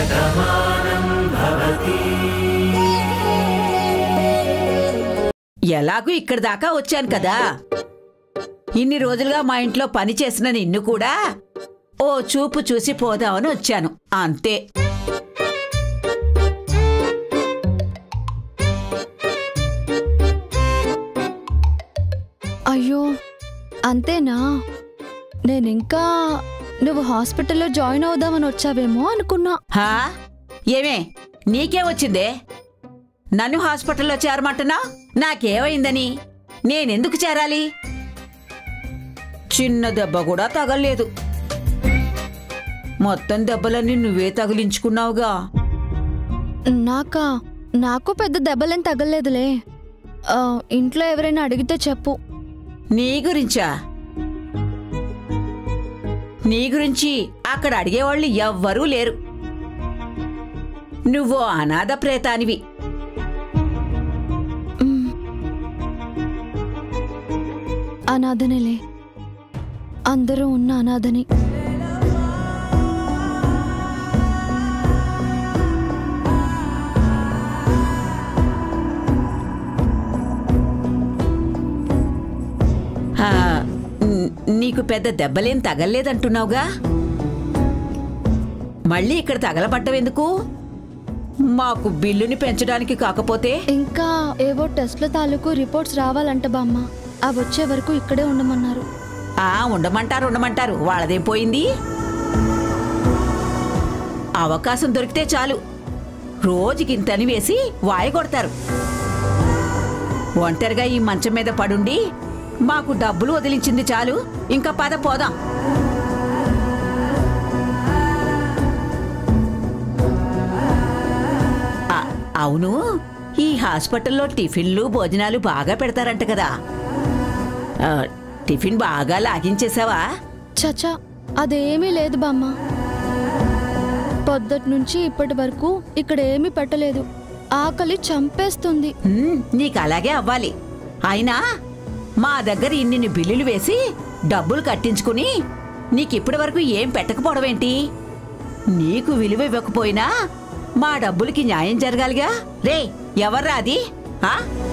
ఎలాగూ ఇక్కడి దాకా వచ్చాను కదా ఇన్ని రోజులుగా మా ఇంట్లో పని చేసిన నిన్ను కూడా ఓ చూపు చూసి పోదామని వచ్చాను అంతే అయ్యో అంతేనా నేనింకా నువ్వు హాస్పిటల్లో జాయిన్ అవుదామని వచ్చావేమో అనుకున్నా హా ఏమే నీకేం వచ్చిందే నన్ను హాస్పిటల్లో చేరమంటున్నా నాకేమైందని నేనెందుకు చేరాలి చిన్న దెబ్బ కూడా తగలేదు మొత్తం దెబ్బలన్నీ నువ్వే తగిలించుకున్నావుగా నాకా నాకు పెద్ద దెబ్బలేం తగలలేదులే ఆ, ఇంట్లో ఎవరైనా అడిగితే చెప్పు నీ గురించా నీ గురించి అక్కడ అడిగేవాళ్ళు ఎవ్వరూ లేరు నువ్వో అనాథ ప్రేతానివి మ్. అనాథనేలే అందరూ ఉన్న అనాథని ఆ, న్- నీకు పెద్ద దెబ్బలేం తగల్లేదంటున్నావుగా మళ్ళీ ఇక్కడ తగలబట్టం ఎందుకు మాకు బిల్లుని పెంచడానికి కాకపోతే ఇంకా ఏవో టెస్ట్ల తాలూకు రిపోర్ట్స్ రావాలంట బామ్మ అవి వచ్చే వరకు ఇక్కడే ఉండమన్నారు ఆ ఉండమంటారు ఉండమంటారు వాళ్ళదేం పోయింది అవకాశం దొరికితే చాలు రోజుకింతని వేసి వాయి కొడతారు ఒంటరిగా ఈ మంచం మీద పడుండి మాకు డబ్బులు వదిలించింది చాలు ఇంకా పద పోదాం ఆ, అవును ఈ హాస్పిటల్లో టిఫిన్లు భోజనాలు బాగా పెడతారంట కదా ఆ, టిఫిన్ బాగా లాగించేసావా చచా అదేమీ లేదు బామ్మ పొద్దుటి నుంచి ఇప్పటి వరకు ఇక్కడ ఏమీ పెట్టలేదు ఆకలి చంపేస్తుంది మ్మ్, నీకు అలాగే అవ్వాలి అయినా మా దగ్గర ఇన్ని బిల్లులు వేసి డబ్బులు కట్టించుకుని నీకిప్పటి వరకు ఏం పెట్టకపోవడమేంటి నీకు విలువ ఇవ్వకపోయినా మా డబ్బులకి న్యాయం జరగాలిగా రే ఎవర్రా అది ఆ?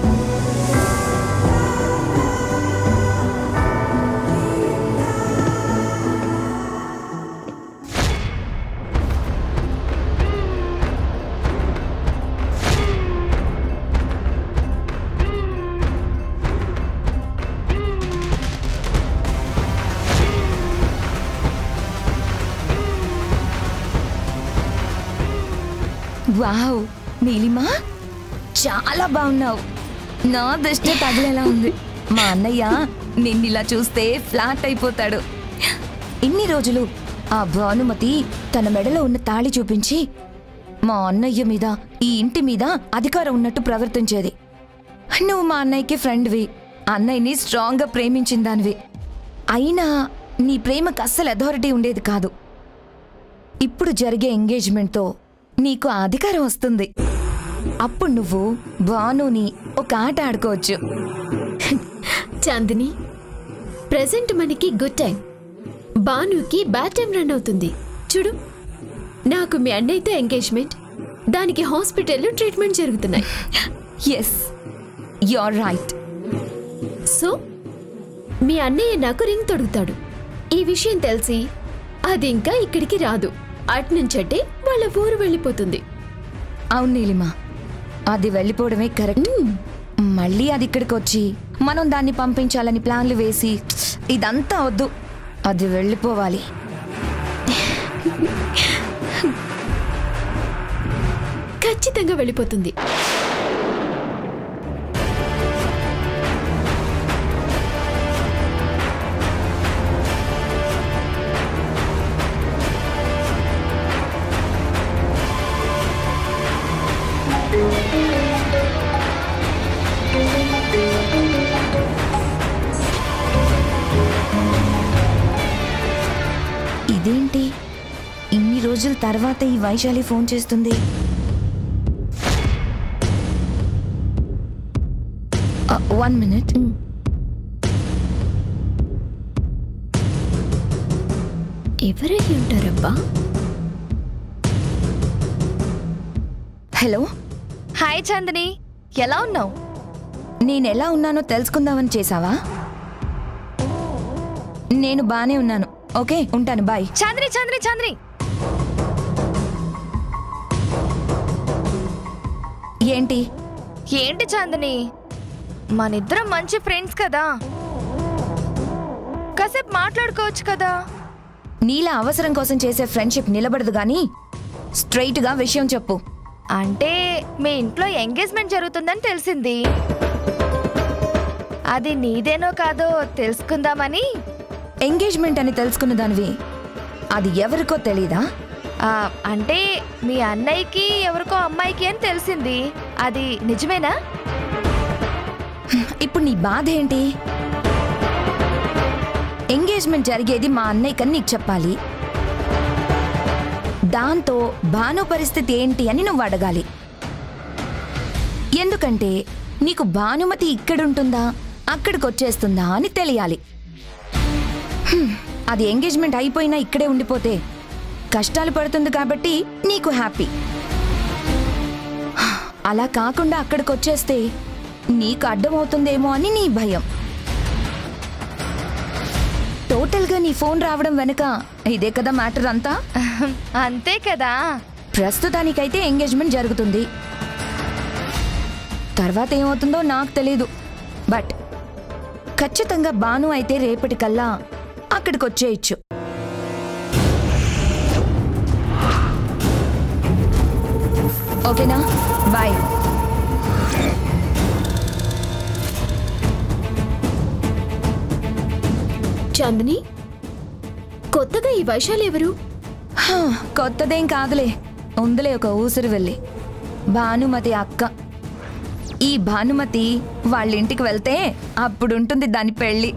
వావ్ నీలిమా చాలా బాగున్నావు నా దృష్టి తగిలేలా ఉంది మా అన్నయ్య నిన్నిలా చూస్తే ఫ్లాట్ అయిపోతాడు ఇన్ని రోజులు ఆ భానుమతి తన మెడలో ఉన్న తాళి చూపించి మా అన్నయ్య మీద ఈ ఇంటి మీద అధికారం ఉన్నట్టు ప్రవర్తించేది నువ్వు మా అన్నయ్యకి ఫ్రెండ్వి అన్నయ్యని స్ట్రాంగ్గా ప్రేమించిన దానివి అయినా నీ ప్రేమకు అస్సలు అథారిటీ ఉండేది కాదు ఇప్పుడు జరిగే ఎంగేజ్మెంట్తో నీకు ఆ అధికారం వస్తుంది అప్పుడు నువ్వు భానుని ఒక ఆట ఆడుకోవచ్చు చాందిని ప్రెసెంట్ మనకి గుడ్ టైం బానుకి బ్యాడ్ టైం రన్ అవుతుంది చూడు నాకు మీ అన్నయ్యతో ఎంగేజ్మెంట్ దానికి హాస్పిటల్లో ట్రీట్మెంట్ జరుగుతున్నాయి ఎస్ యూర్ రైట్ సో మీ అన్నయ్య నాకు రింగ్ తొడుగుతాడు ఈ విషయం తెలిసి అది ఇంకా ఇక్కడికి రాదు అట్నుంచటే వాళ్ళ ఊరు వెళ్ళిపోతుంది అవును నీలిమా అది వెళ్ళిపోవడమే కరెక్ట్ మళ్ళీ అది ఇక్కడికి వచ్చి మనం దాన్ని పంపించాలని ప్లాన్లు వేసి ఇదంతా వద్దు అది వెళ్ళిపోవాలి ఖచ్చితంగా వెళ్ళిపోతుంది ఇదేంటి ఇన్ని రోజుల తర్వాత ఈ వైశాలి ఫోన్ చేస్తుంది వన్ మినిట్ ఎవరై ఉంటారబ్బా హలో హాయ్ చాందిని ఎలా ఉన్నావు నేను ఎలా ఉన్నానో తెలుసుకుందామని చేసావా నేను బానే ఉన్నాను ఓకే ఉంటాను బాయ్ చాందిని చాందిని చాందిని ఏంటి ఏంటి చాందిని మనిద్దరం మంచి ఫ్రెండ్స్ కదా కాసేపు మాట్లాడుకోవచ్చు కదా నీలా అవసరం కోసం చేసే ఫ్రెండ్షిప్ నిలబడదు గాని స్ట్రైట్గా విషయం చెప్పు అంటే మీ ఇంట్లో ఎంగేజ్మెంట్ జరుగుతుందని తెలిసింది అది నీదేనో కాదో తెలుసుకుందామని ఎంగేజ్మెంట్ అని తెలుసుకున్న దానివి అది ఎవరికో తెలీదా ఆ, అంటే మీ అన్నయ్యకి ఎవరికో అమ్మాయికి అని తెలిసింది అది నిజమేనా ఇప్పుడు నీ బాధ ఏంటి ఎంగేజ్మెంట్ జరిగేది మా అన్నయ్య కని నీకు చెప్పాలి దాంతో భాను పరిస్థితి ఏంటి అని నువ్వు అడగాలి ఎందుకంటే నీకు భానుమతి ఇక్కడుంటుందా అక్కడికి వచ్చేస్తుందా అని తెలియాలి హ్మ్, అది ఎంగేజ్మెంట్ అయిపోయినా ఇక్కడే ఉండిపోతే కష్టాలు పడుతుంది కాబట్టి నీకు హ్యాపీ అలా కాకుండా అక్కడికి వచ్చేస్తే నీకు అడ్డమవుతుందేమో అని నీ భయం టోటల్గా నీ ఫోన్ రావడం వెనుక ఇదే కదా మ్యాటర్ అంతా అంతే కదా ప్రస్తుతానికైతే ఎంగేజ్మెంట్ జరుగుతుంది తర్వాత ఏమవుతుందో నాకు తెలీదు బట్ ఖచ్చితంగా బాను అయితే రేపటికల్లా అక్కడికి వచ్చేయచ్చు ఓకేనా బాయ్ చాందిని కొత్తగా ఈ వైశాలి ఎవరు హా, కొత్తదేం కాదులే ఉందిలే ఒక ఊసిరి వెళ్ళి భానుమతి అక్క ఈ భానుమతి వాళ్ళ ఇంటికి వెళ్తే అప్పుడుంటుంది దాని పెళ్ళి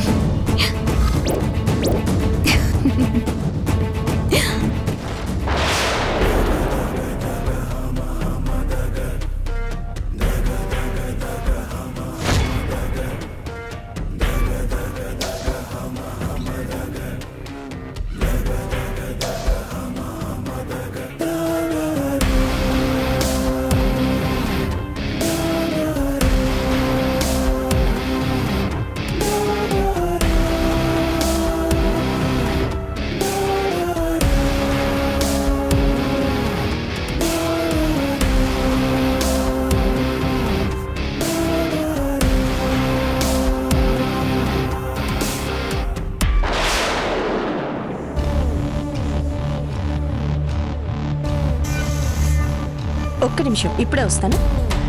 ఒక్క నిమిషం ఇప్పుడే వస్తాను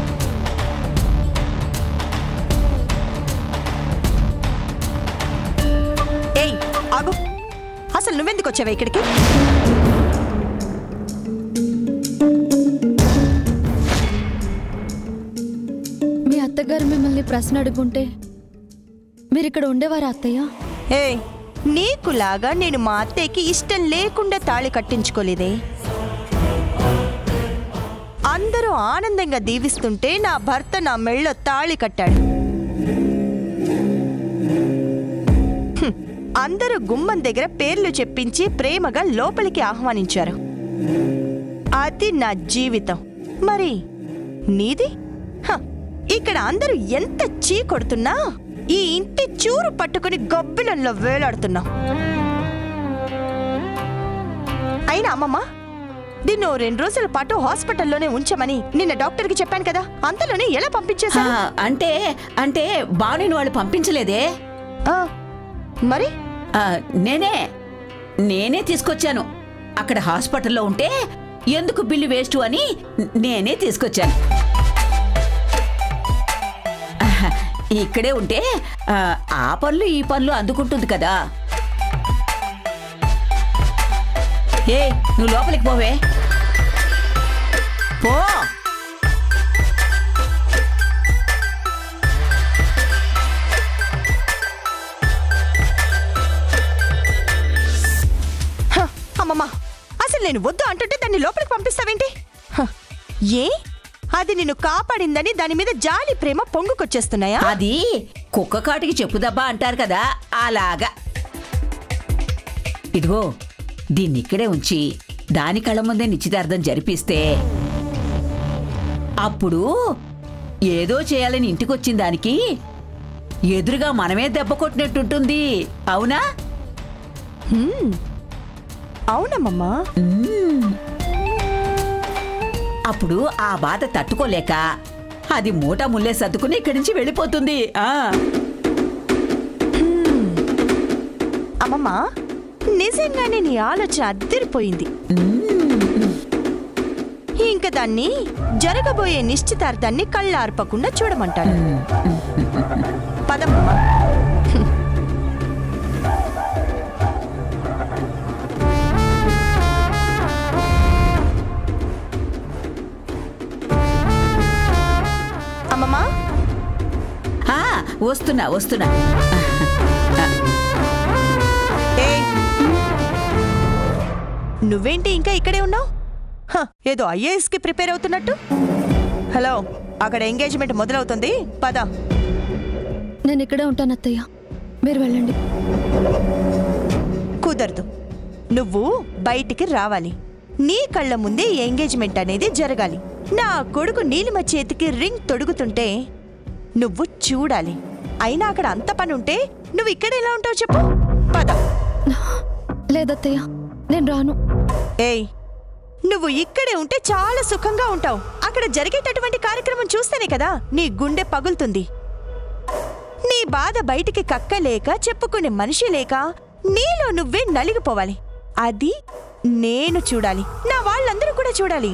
ఏయ్ ఆగు అసలు నువ్వెందుకు వచ్చావా ఇక్కడికి మీ అత్తగారు మిమ్మల్ని ప్రశ్న అడుగుంటే మీరు ఇక్కడ ఉండేవారా అత్తయ్య ఏయ్ నీకులాగా నేను మా అత్తయ్యకి ఇష్టం లేకుండా తాళి కట్టించుకోలేదే అందరూ ఆనందంగా దీవిస్తుంటే నా భర్త నా మెళ్ళో తాళి కట్టాడు హ్మ్. అందరూ గుమ్మం దగ్గర పేర్లు చెప్పించి ప్రేమగా లోపలికి ఆహ్వానించారు అది నా జీవితం మరి నీది హ, ఇక్కడ అందరూ ఎంత చీ కొడుతున్నా ఈ ఇంటి చూరు పట్టుకుని గొబ్బిలంలో వేలాడుతున్నావు అయినా అమ్మమ్మ దీన్ని ఓ రెండు రోజుల పాటు హాస్పిటల్లోనే ఉంచమని నిన్న డాక్టర్కి చెప్పాను కదా అంతలోనే ఎలా ఆ, పంపించేశారు అంటే అంటే బాణిని వాళ్ళు పంపించలేదే ఆ, మరి ఆ, నేనే నేనే తీసుకొచ్చాను అక్కడ హాస్పిటల్లో ఉంటే ఎందుకు బిల్లు వేస్ట్ అని నేనే తీసుకొచ్చాను ఆహా, ఇక్కడే ఉంటే ఆ, ఆ పనులు ఈ పనులు అందుకుంటుంది కదా ఏ నువ్వు లోపలికి పోవే పో హ, అమ్మమ్మ అసలు నేను వద్దు అంటుంటే దాన్ని లోపలికి పంపిస్తావేంటి హ, ఏ అది నిన్ను కాపాడిందని దాని మీద జాలి ప్రేమ పొంగుకొచ్చేస్తున్నాయా అది కుక్క కాటికి చెప్పుదబ్బా అంటారు కదా అలాగా ఇదిగో దీన్ని ఇక్కడే ఉంచి దాని కళ్ళ ముందే నిశ్చితార్థం జరిపిస్తే అప్పుడు ఏదో చేయాలని ఇంటికొచ్చిన దానికి ఎదురుగా మనమే దెబ్బ కొట్టినట్టుంటుంది అవునా అవునమ్మమ్మా అప్పుడు ఆ బాధ తట్టుకోలేక అది మూట ముల్లే సర్దుకుని ఇక్కడి నుంచి వెళ్ళిపోతుంది ఆ అమ్మమ్మ నిజంగానే నీ ఆలోచన అద్దరిపోయింది ఇంక దాన్ని జరగబోయే నిశ్చితార్థాన్ని కళ్ళార్పకుండా చూడమంటాను పదమ్మమ్మ అమ్మమ్మ ఆ, వస్తున్నా వస్తున్నా ఏయ్! నువ్వేంటి ఇంకా ఇక్కడే ఉన్నావు ఏదో ఐఏఎస్ కి ప్రిపేర్ అవుతున్నట్టు హలో అక్కడ ఎంగేజ్మెంట్ మొదలవుతుంది పద నేను ఇక్కడే ఉంటాను అత్తయ్య మీరు వెళ్ళండి కుదరదు నువ్వు బయటికి రావాలి నీ కళ్ళ ముందే ఈ ఎంగేజ్మెంట్ అనేది జరగాలి నా కొడుకు నీలిమ చేతికి రింగ్ తొడుగుతుంటే నువ్వు చూడాలి అయినా అక్కడ అంత పని ఉంటే నువ్వు ఇక్కడ ఎలా ఉంటావు చెప్పు పద లేదత్తయ్య నేను రాను ఏయ్ నువ్వు ఇక్కడే ఉంటే చాలా సుఖంగా ఉంటావు అక్కడ జరిగేటటువంటి కార్యక్రమం చూస్తేనే కదా నీ గుండె పగులుతుంది నీ బాధ బయటికి కక్కలేక చెప్పుకునే మనిషి లేక నీలో నువ్వే నలిగిపోవాలి అది నేను చూడాలి నా వాళ్ళందరూ కూడా చూడాలి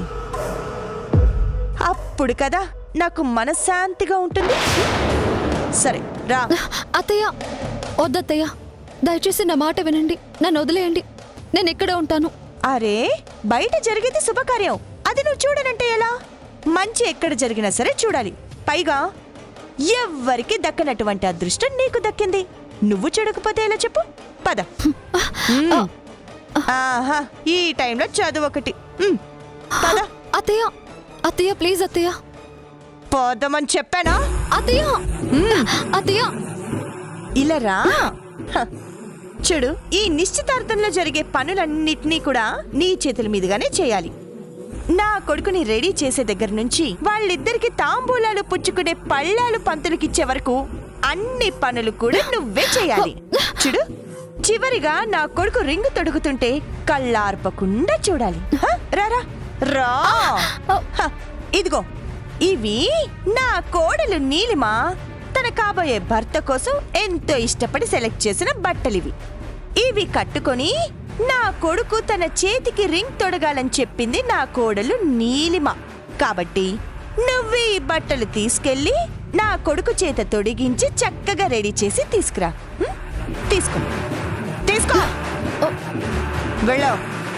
అప్పుడు కదా నాకు మనశ్శాంతిగా ఉంటుంది సరే రా అత్తయ్య వద్దత్తయ్య దయచేసి నా మాట వినండి నన్ను వదిలేయండి నేను ఇక్కడే ఉంటాను అరే బయట జరిగేది శుభకార్యం అది నువ్వు చూడనంటే ఎలా మంచి ఎక్కడ జరిగినా సరే చూడాలి పైగా ఎవ్వరికి దక్కనటువంటి అదృష్టం నీకు దక్కింది నువ్వు చూడకపోతే ఎలా చెప్పు పద మ్మ్. ఆహా ఈ టైంలో చదువు ఒకటి మ్మ్. పద అత్తయ్య అత్తయ్య ప్లీజ్ అత్తయ్య పోదామని చెప్పానా అత్తయ్య అత్తయ్య ఇలా రా హ. చూడు ఈ నిశ్చితార్థంలో జరిగే పనులన్నిటినీ కూడా నీ చేతుల మీదుగానే చేయాలి నా కొడుకుని రెడీ చేసే దగ్గర నుంచి వాళ్ళిద్దరికి తాంబూలాలు పుచ్చుకునే పళ్ళాలు పంతులకిచ్చే వరకు అన్ని పనులు కూడా నువ్వే చేయాలి చూడు చివరిగా నా కొడుకు రింగు తొడుగుతుంటే కళ్ళార్పకుండా చూడాలి హ? రారా రా హ, ఇదిగో ఇవి నా కోడలు నీలిమ తన కాబోయే భర్త కోసం ఎంతో ఇష్టపడి సెలెక్ట్ చేసిన బట్టలివి ఇవి కట్టుకొని నా కొడుకు తన చేతికి రింగ్ తొడగాలని చెప్పింది నా కోడలు నీలిమ కాబట్టి నువ్వు ఈ బట్టలు తీసుకెళ్ళి నా కొడుకు చేత తొడిగించి చక్కగా రెడీ చేసి తీసుకురా హ్మ్? తీసుకో తీసుకో వెళ్ళావు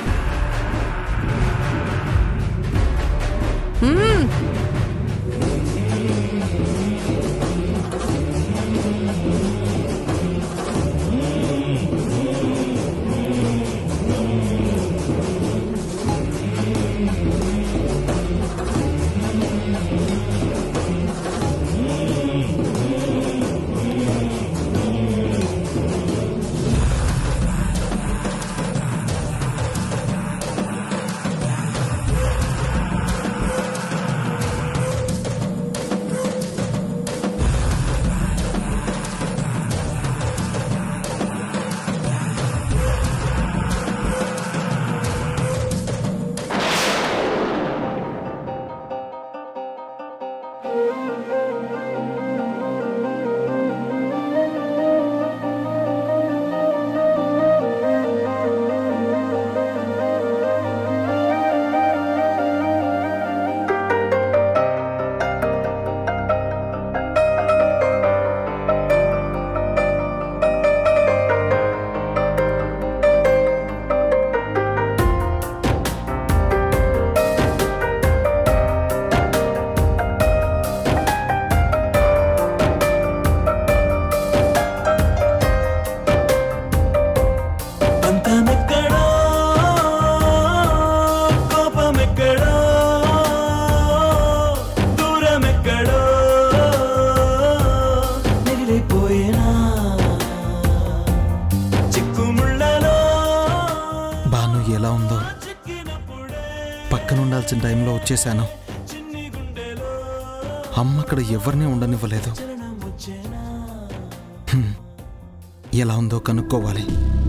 పంతమెక్కడో కోపమెక్కడో దూరమెక్కడో మిగిలిపోయేనా చిక్కుముళ్ళలో బాను ఎలా ఉందో చిక్కినప్పుడే పక్కన ఉండాల్సిన టైంలో వచ్చేసాను చిన్ని గుండెలో అమ్మ అక్కడ ఎవరిని ఉండనివ్వలేదు హ్మ్. ఎలా ఉందో కనుక్కోవాలి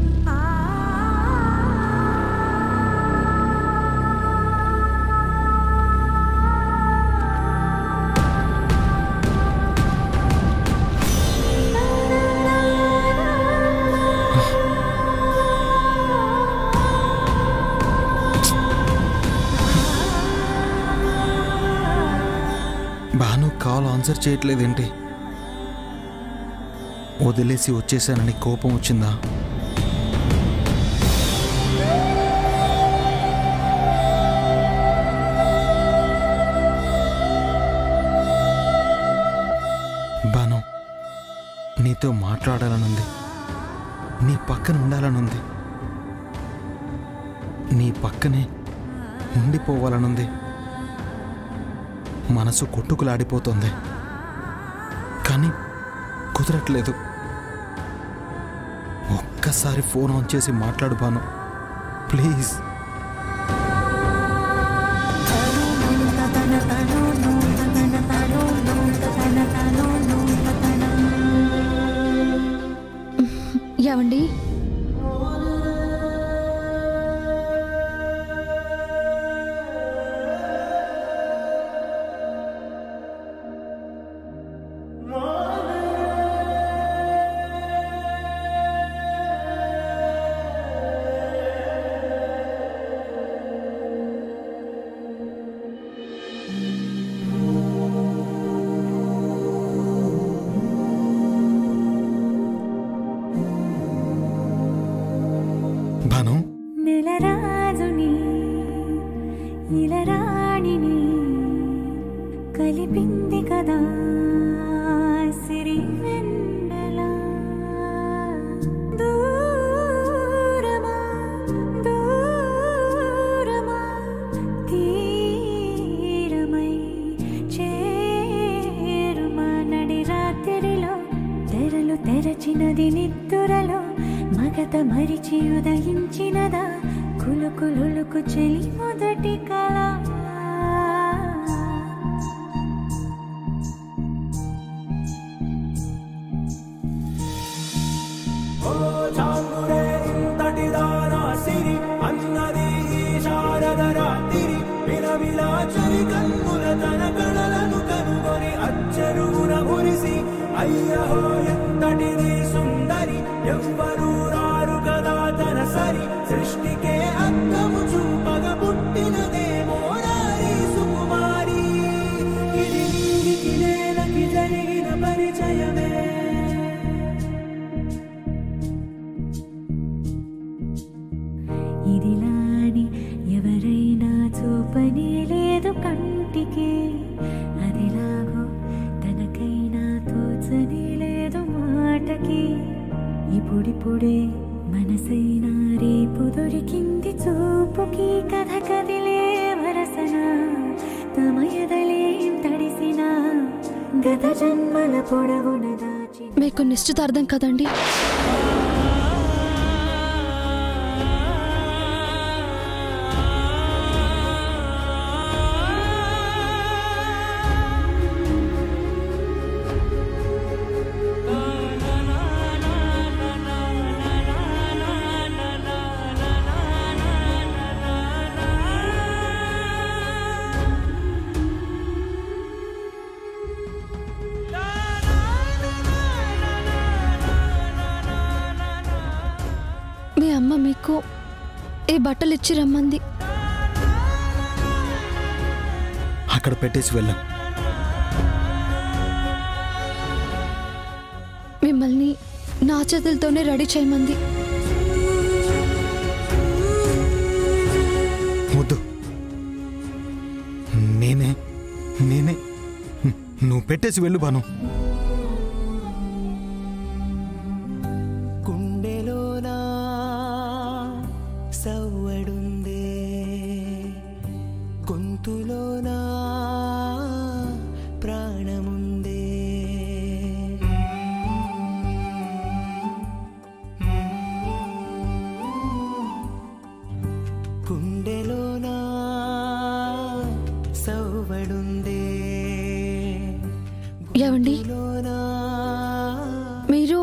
భాను కాల్ ఆన్సర్ చేయట్లేదేంటి వదిలేసి వచ్చేసానని కోపం వచ్చిందా భాను నీతో మాట్లాడాలనుంది నీ పక్కన ఉండాలనుంది నీ పక్కనే ఉండిపోవాలనుంది మనసు కొట్టుకులాడిపోతుంది కానీ కుదరట్లేదు ఒక్కసారి ఫోన్ ఆన్ చేసి మాట్లాడు బాను ప్లీజ్ ఏమండి భాను నెలరాజుని ఇలరాణిని కలిపింది కదా సిరి వెన్నెల దూరమా దూరమా తీరమై చేరుమా నడి రాత్రిలో తెరలు తెరచినది నిద్దురలో మగత మరిచి ఉదయించినదా కులుకులుకు చెలి మొదటి కళ ఓ చాంగురే ఇంతటి దానా సిరి అన్నది ఈ శారద రాత్రి విలవిలా చలి కన్నుల తన కళలను కనుగొని అచ్చరున మురిసి అయ్యహో ఎంతటిది సుందరి ఎవ్వరూ రారు కదా తన సరి సృష్టికే అద్దము చూపగ పుట్టినదేమో నారీ సుకుమారి ఇది నీకి నేలకి జరిగిన పరిచయమే ఇదిలాని ఎవరైనా చూపనే లేదు కంటికి అదిలాగో తనకైనా తోచనే లేదు మాటకి ఇప్పుడిప్పుడే మనసైనా రేపు దొరికింది చూపుకి కథ కదిలే వరసన తమ ఎదలేం తడిసిన గత జన్మల పొడవున దాచిన మీకు నిశ్చితార్థం కదండి మీ అమ్మ మీకు ఈ బట్టలు ఇచ్చి రమ్మంది అక్కడ పెట్టేసి వెళ్ళాం మిమ్మల్ని నా చేతులతోనే రెడీ చేయమంది వద్దు నేనే నేనే నువ్వు పెట్టేసి వెళ్ళు బాను గుండెలోనా సవ్వడుందే గొంతులోనా ప్రాణముందే గుండెలోనా సవ్వడుందే ఏవండి మీరు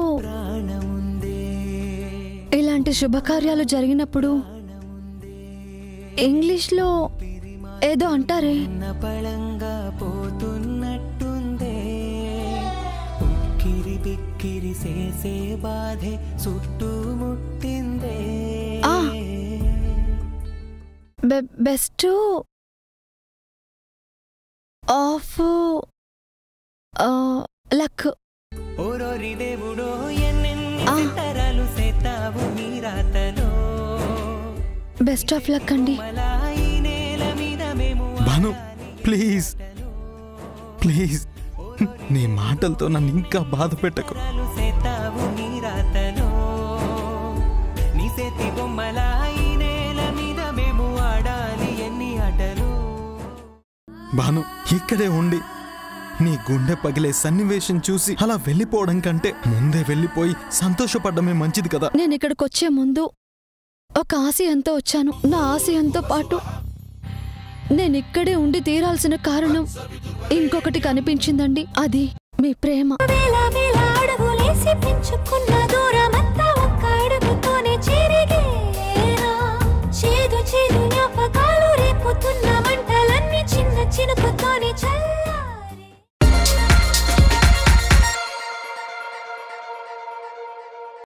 ఇలాంటి శుభకార్యాలు జరిగినప్పుడు ఇంగ్లీష్లో ఏదో అంటారే పళంగా పోతున్నట్టుందే ఉక్కిరి బిక్కిరి చేసే బాధే చుట్టుముట్టిందే ఆ. బె- బెస్ట్ ఆఫ్ ఆ, లక్ ఓరోరి దేవుడో ఎన్నెన్ని ఆ. తరాలు సేతావు నీ రాతలో బెస్ట్ ఆఫ్ లక్ అండి మలా ఈ నేల మీద మేము భాను ప్లీజ్ ప్లీజ్ నీ మాటలతో నన్ను ఇంకా బాధ పెట్టకు తరాలు సేతావు నీ రాతలో నీ చేతి బొమ్మలా ఈ నేల మీద మేము ఆడాలి ఎన్ని ఆటలు భాను ఇక్కడే ఉండి నీ గుండె పగిలే సన్నివేశం చూసి అలా వెళ్ళిపోవడం కంటే ముందే వెళ్ళిపోయి సంతోషపడమే మంచిది కదా నేను ఇక్కడికి వచ్చే ముందు ఒక ఆశయంతో వచ్చాను నా ఆశయంతో పాటు నేను ఇక్కడే ఉండి తీరాల్సిన కారణం ఇంకొకటి కనిపించిందండి అది మీ ప్రేమ వేల వేల అడుగులేసి పెంచుకున్న